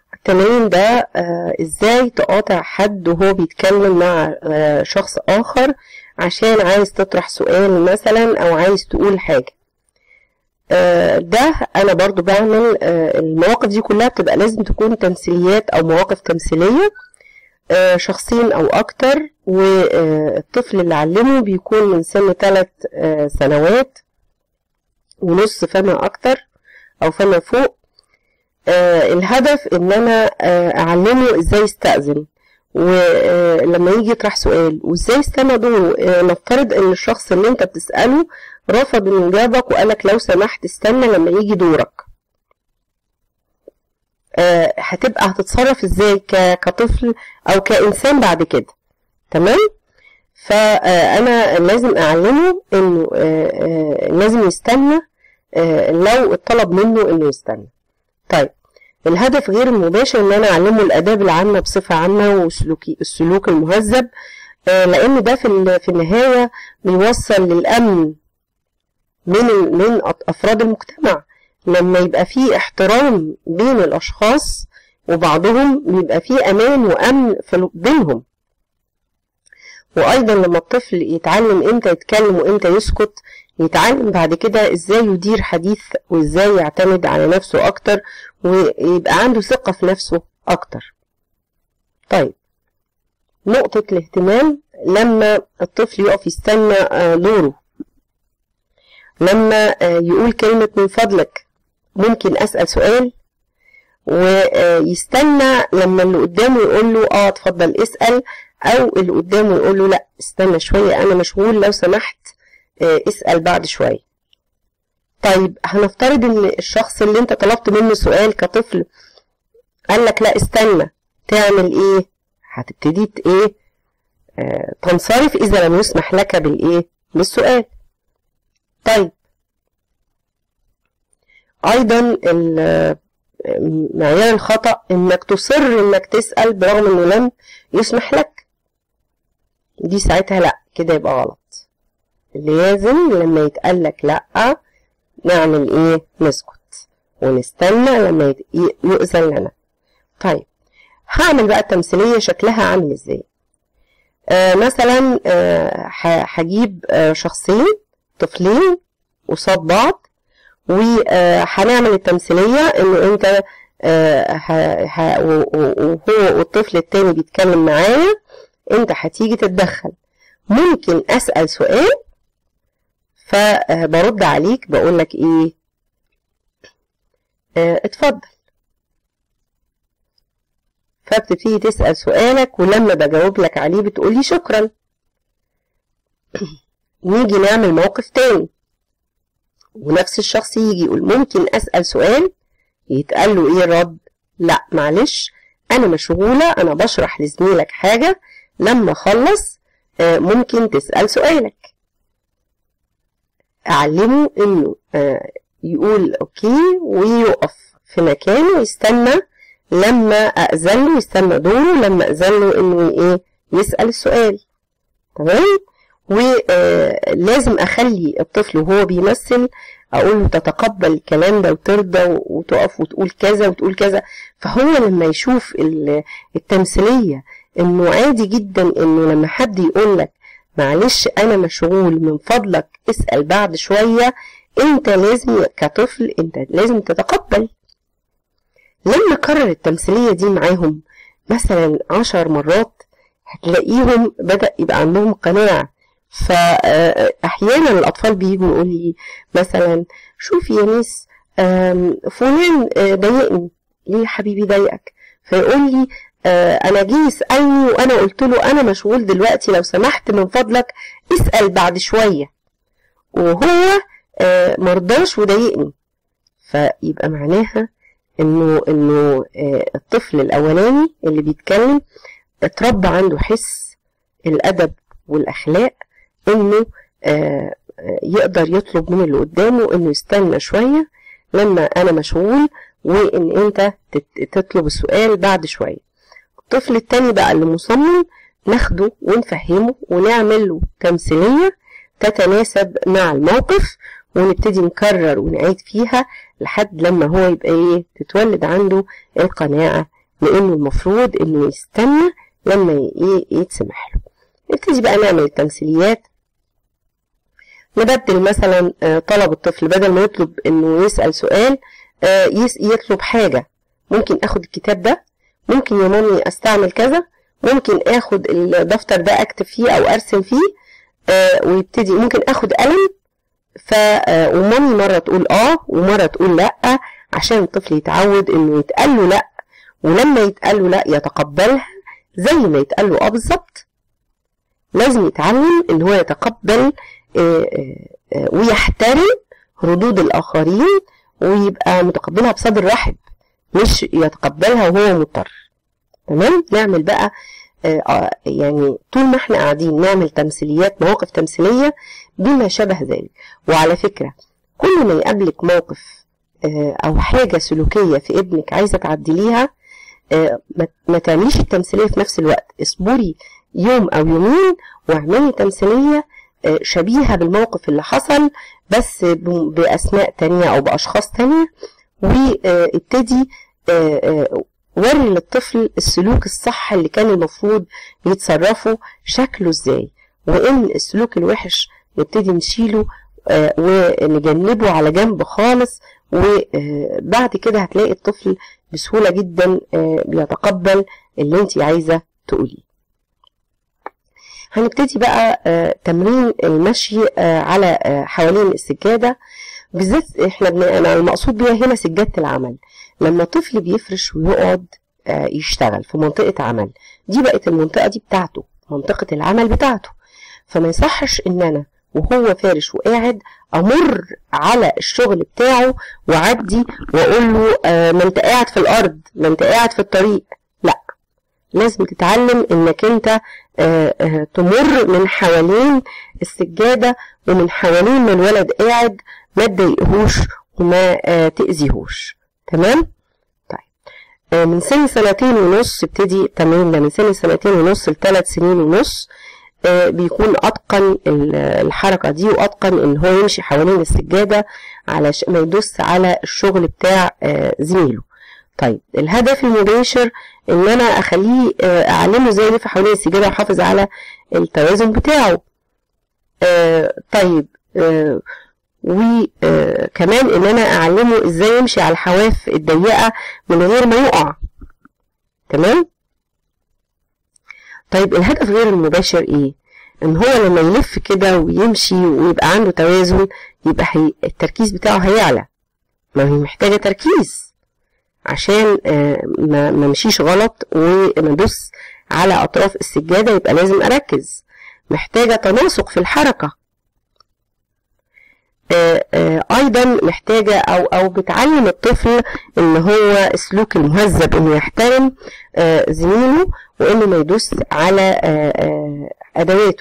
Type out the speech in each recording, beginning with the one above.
التمرين ده آه ازاي تقاطع حد وهو بيتكلم مع آه شخص اخر عشان عايز تطرح سؤال مثلا او عايز تقول حاجة آه ده انا برضو بعمل آه المواقف دي كلها بتبقى لازم تكون تمثيليات او مواقف تمثيلية آه شخصين او اكتر والطفل اللي علمه بيكون من سن ثلاث آه سنوات ونص فما اكتر او فما فوق آه الهدف ان انا آه اعلمه ازاي يستأذن ولما يجي يطرح سؤال وازاي يستنى دوره آه نفترض ان الشخص اللي انت بتسأله رفض انه يجاوبك وقالك لو سمحت استنى لما يجي دورك آه هتبقى هتتصرف ازاي كطفل او كانسان بعد كده تمام فانا لازم اعلمه انه آه لازم يستنى لو اتطلب منه انه يستنى طيب الهدف غير المباشر ان انا اعلمه الاداب العامه بصفه عامه وسلوكي السلوك المهذب لان ده في في النهايه بيوصل للامن من من افراد المجتمع لما يبقى في احترام بين الاشخاص وبعضهم بيبقى في امان وامن بينهم وايضا لما الطفل يتعلم امتى يتكلم وامتى يسكت يتعلم بعد كده ازاي يدير حديث وازاي يعتمد على نفسه اكتر ويبقى عنده ثقة في نفسه اكتر طيب نقطة الاهتمام لما الطفل يقف يستنى دوره لما يقول كلمة من فضلك ممكن اسأل سؤال ويستنى لما اللي قدامه يقول له اه اتفضل اسأل او اللي قدامه يقول له لا استنى شوية انا مشغول لو سمحت اسأل بعد شوية طيب هنفترض ان الشخص اللي انت طلبت منه سؤال كطفل قال لك لا استنى تعمل ايه هتبتدي ايه آه تنصرف اذا لم يسمح لك بالايه بالسؤال طيب ايضا معيار الخطأ انك تصر انك تسأل برغم انه لم يسمح لك دي ساعتها لا كده يبقى غلط لازم لما يتقال لك لا نعمل ايه نسكت ونستنى لما يؤذن لنا طيب هعمل بقى التمثيلية شكلها عامل ازاي آه مثلا هجيب آه شخصين طفلين قصاد بعض وهنعمل التمثيلية انه انت آه وهو والطفل التاني بيتكلم معايا انت هتيجي تتدخل ممكن اسأل سؤال فبرد عليك بقول لك ايه اه اتفضل فبتبتدي تسأل سؤالك ولما بجاوب لك عليه بتقولي شكرا نيجي نعمل موقف تاني ونفس الشخص يجي يقول ممكن أسأل سؤال يتقال له ايه الرد لا معلش انا مشغولة انا بشرح لزميلك حاجة لما اخلص اه ممكن تسأل سؤالك أعلمه إنه آه يقول أوكي ويقف في مكانه ويستنى لما أأذن له يستنى دوره لما أأذن له إنه إيه يسأل السؤال تمام ولازم أخلي الطفل وهو بيمثل أقول له تتقبل الكلام ده وترضى وتقف وتقول كذا وتقول كذا فهو لما يشوف التمثيلية إنه عادي جدا إنه لما حد يقول لك معلش انا مشغول من فضلك اسأل بعد شوية انت لازم كطفل انت لازم تتقبل لما كرر التمثيلية دي معاهم مثلا عشر مرات هتلاقيهم بدأ يبقى عندهم قناعة فأحيانا الأطفال بيجوا يقول لي مثلا شوفي يا ميس فلان ضايقني ليه حبيبي ضايقك فيقول لي انا جه يسالني وانا قلت له انا مشغول دلوقتي لو سمحت من فضلك اسال بعد شويه وهو مرضاش وضايقني فيبقى معناها انه انه الطفل الاولاني اللي بيتكلم اتربى عنده حس الادب والاخلاق انه يقدر يطلب من اللي قدامه انه يستنى شويه لما انا مشغول وان انت تطلب السؤال بعد شويه الطفل التاني بقى اللي مصمم ناخده ونفهمه ونعمل له تمثيلية تتناسب مع الموقف ونبتدي نكرر ونعيد فيها لحد لما هو يبقى ايه تتولد عنده القناعة لانه المفروض انه يستنى لما ي- يتسمح له نبتدي بقى نعمل التمثيليات نبدل مثلا آه، طلب الطفل بدل ما يطلب انه يسأل سؤال آه، يس- يطلب حاجة ممكن اخد الكتاب ده ممكن يا مامي استعمل كذا ممكن اخد الدفتر ده اكتب فيه او ارسم فيه آه، ويبتدي ممكن اخد قلم ف آه، ومامي مرة تقول اه ومرة تقول لا عشان الطفل يتعود انه يتقال له لا ولما يتقال له لا يتقبلها زي ما يتقال له اه بالظبط لازم يتعلم ان هو يتقبل آه، آه، آه، ويحترم ردود الاخرين ويبقى متقبلها بصدر رحب مش يتقبلها وهو مضطر تمام نعمل بقى آه، آه، يعني طول ما احنا قاعدين نعمل تمثيليات مواقف تمثيلية بما شبه ذلك وعلى فكرة كل ما يقابلك موقف آه، أو حاجة سلوكية في ابنك عايزة تعدليها آه، ما- ما تعمليش التمثيلية في نفس الوقت اصبري يوم أو يومين واعملي تمثيلية آه، شبيهة بالموقف اللي حصل بس ب- بأسماء تانية أو بأشخاص تانية وابتدي وري للطفل السلوك الصح اللي كان المفروض يتصرفوا شكله ازاي وان السلوك الوحش نبتدي نشيله آه، ونجنبه على جنب خالص وبعد كده هتلاقي الطفل بسهولة جدا آه، بيتقبل اللي انت عايزة تقوليه هنبتدي بقى آه، تمرين المشي آه، على آه، حوالين السجادة بالذات احنا بن... انا المقصود بيها هنا سجادة العمل لما طفل بيفرش ويقعد آه، يشتغل في منطقة عمل دي بقت المنطقة دي بتاعته منطقة العمل بتاعته فما يصحش ان انا وهو فارش وقاعد امر على الشغل بتاعه واعدي واقول له آه، ما انت قاعد في الارض ما انت قاعد في الطريق لا لازم تتعلم انك انت آه، آه، تمر من حوالين السجادة ومن حوالين ما الولد قاعد ما تضايقهوش وما آه، تأذيهوش تمام طيب آه، من سن سنتين ونص ابتدي التمرين ده من سن سنتين ونص لثلاث سنين ونص آه، بيكون اتقن ال- الحركه دي واتقن ان هو يمشي حوالين السجاده علشان ما يدوس على الشغل بتاع آه، زميله طيب الهدف المباشر ان انا اخليه آه، اعلمه ازاي يلف حوالين السجاده ويحافظ على التوازن بتاعه آه، طيب آه، وكمان ان انا اعلمه ازاي يمشي على الحواف الضيقه من غير ما يقع تمام طيب الهدف غير المباشر ايه ان هو لما يلف كده ويمشي ويبقى عنده توازن يبقى هي التركيز بتاعه هيعلى ما هي محتاجه تركيز عشان آه، ما ما امشيش غلط وما ادوس على اطراف السجاده يبقى لازم اركز محتاجه تناسق في الحركه آه، آه، ايضا محتاجه او او بتعلم الطفل ان هو السلوك المهذب انه يحترم آه، زميله وانه ما يدوس على آه، آه، ادواته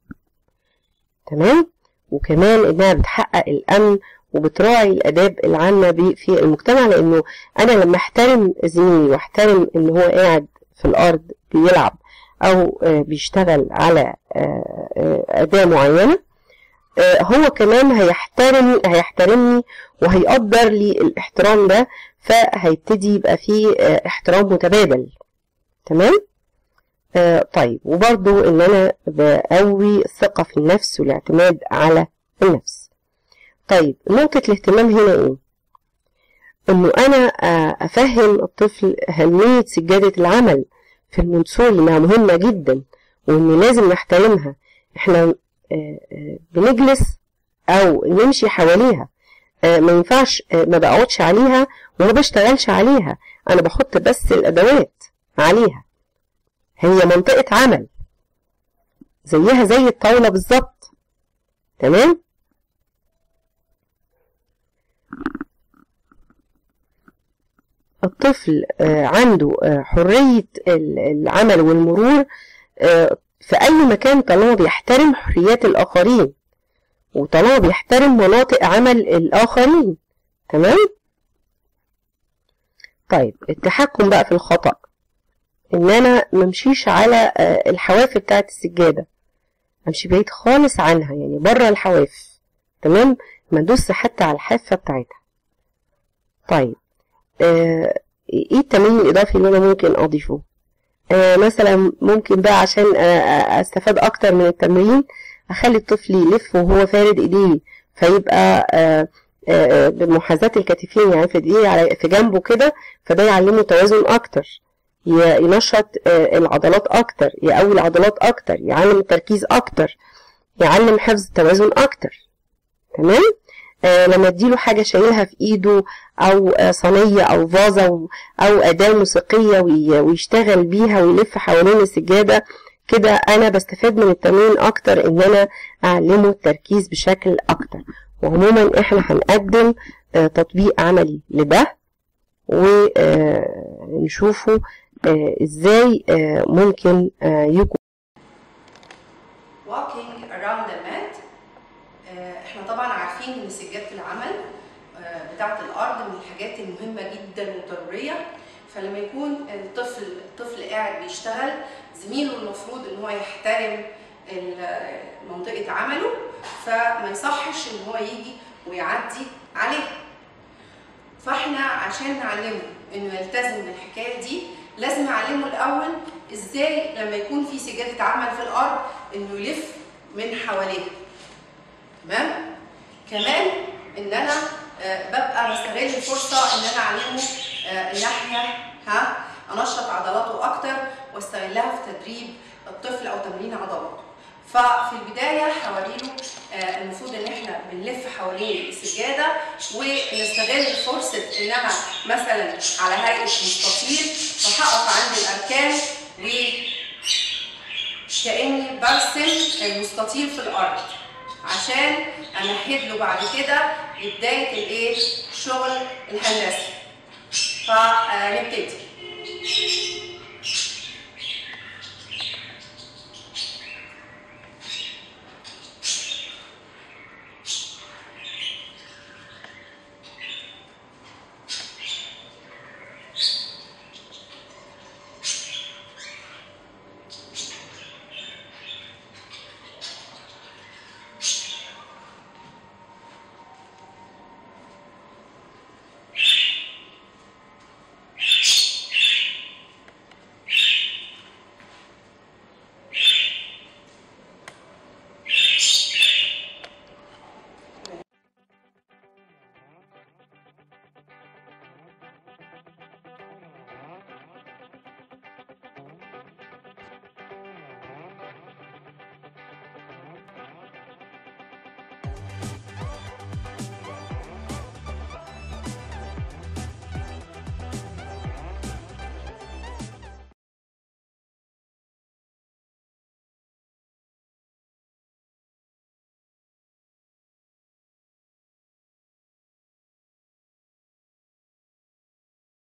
تمام وكمان انها بتحقق الامن وبتراعي الاداب العامه بي- في المجتمع لانه انا لما احترم زميلي واحترم ان هو قاعد في الارض بيلعب او آه، بيشتغل على آه، آه، اداه معينه آه، هو كمان هيحترم هيحترمني وهيقدر لي الاحترام ده فهيبتدي يبقى فيه آه، احترام متبادل تمام آه، طيب وبرضو ان انا بقوي الثقة في النفس والاعتماد على النفس طيب نقطة الاهتمام هنا ايه انه انا آه، افهم الطفل اهمية سجادة العمل في المنسول انها مهمة جدا وان لازم نحترمها احنا آه، آه، بنجلس او نمشي حواليها آه، ما ينفعش آه، ما بقعدش عليها وما بشتغلش عليها انا بحط بس الادوات عليها هي منطقة عمل زيها زي الطاولة بالظبط تمام الطفل آه، عنده آه، حرية ال- العمل والمرور آه، في أي مكان طالما بيحترم حريات الآخرين وطالما بيحترم مناطق عمل الآخرين تمام طيب التحكم بقى في الخطأ ان انا ممشيش على آه، الحواف بتاعت السجادة امشي بعيد خالص عنها يعني بره الحواف تمام ما ادوس حتى على الحافة بتاعتها طيب آه ايه التمرين الاضافي اللي انا ممكن اضيفه آه مثلا ممكن بقى عشان آه استفاد اكتر من التمرين اخلي الطفل يلف وهو فارد ايديه فيبقى آه آه بمحاذاة الكتفين يعني في ايديه على في جنبه كده فده يعلمه توازن اكتر ينشط آه العضلات اكتر يقوي العضلات اكتر يعلم التركيز اكتر يعلم حفظ التوازن اكتر تمام آه لما اديله حاجه شايلها في ايده او آه صينيه او فازه او اداه موسيقيه ويشتغل بيها ويلف حوالين السجاده كده انا بستفاد من التمرين اكتر ان انا اعلمه التركيز بشكل اكتر وعموما احنا هنقدم آه تطبيق عملي لده ونشوفه ازاي ممكن يكون walking around the mat احنا طبعا عارفين ان سجادة العمل بتاعة الارض من الحاجات المهمة جدا وضرورية فلما يكون الطفل الطفل قاعد بيشتغل زميله المفروض ان هو يحترم منطقة عمله فما يصحش ان هو يجي ويعدي عليه فاحنا عشان نعلمه انه يلتزم بالحكايه دي لازم اعلمه الاول ازاي لما يكون في سجاده عمل في الارض انه يلف من حواليه تمام كمان ان انا آه ببقى بستغل الفرصه ان انا اعلمه آه الناحيه ها انشط عضلاته اكتر واستغلها في تدريب الطفل او تمرين عضلاته ففي البداية هوريله آه المفروض ان احنا بنلف حوالين السجادة ونستغل فرصة ان انا مثلا على هيئة مستطيل فهقف عند الاركان و كأني برسم المستطيل في الارض عشان امهد له بعد كده لبداية الايه؟ الشغل الهندسي فنبتدي